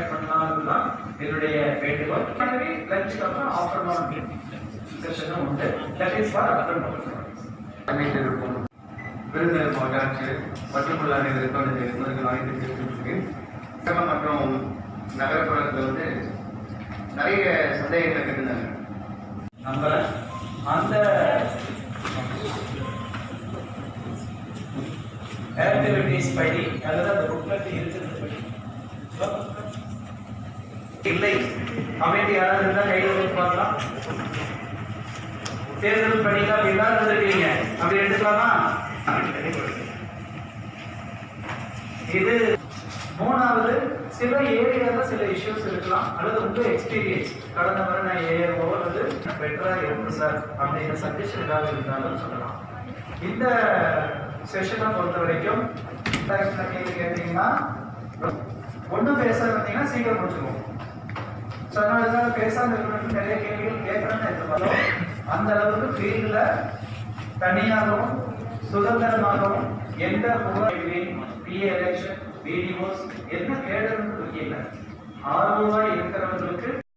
பண்ணலாம்னு தான் என்னுடைய வேண்டுகோள் எனவே லஞ்சுக்கு அப்புறம் ஆஃப்டர்நூன் செஷனும் உண்டு தட் இஸ் ஃபார் ஆஃப்டர்நூன் அமைந்திருக்கும் விருதுநகர் மாவட்ட ஆட்சியர் மற்றும் உள்ள அனைவருக்கும் எனது முதல்கள் வாங்கி தெரிவித்துள்ளேன் நகரம் மற்றும் நகரப்புறத்தில் வந்து நிறைய சந்தேகங்கள் இருந்தாங்க நம்ம அந்த ஆக்டிவிட்டிஸ் படி அல்லது அந்த புக்லெட் இருக்கிறது படி இல்லை அமைதி யாராவது இருந்தால் கையில் வந்து பார்க்கலாம் தேர்தல் பணியில் அப்படி எல்லாரும் இருக்கீங்க அப்படி எடுத்துக்கலாமா இது மூணாவது சில ஏரியால சில இஷ்யூஸ் இருக்கலாம் அல்லது உங்க எக்ஸ்பீரியன்ஸ் கடந்த முறை நான் ஏஆர்ஓ அல்லது பெட்டரா இருக்கும் சார் அப்படிங்கிற சஜஷன் ஏதாவது இருந்தாலும் சொல்லலாம் இந்த செஷனை பொறுத்த வரைக்கும் interaction அ கேள்வி கேட்டீங்கன்னா ஒன்றும் பேச வந்தீங்கன்னா சீக்கிரம் முடிச்சுக்குவோம் ஸோ அதனால தான் பேசாம இருக்கிறவங்க நிறைய கேள்விகள் கேட்கறேன்னு எதிர்பார்த்தோம் அந்த அளவுக்கு ஃபீல்டில் தனியாகவும் சுதந்திரமாகவும் எந்த பிஏ எலெக்ஷன் பிடிஓஸ் என்ன கேடுறது இல்லை ஆர்வமாக இருக்கிறவங்களுக்கு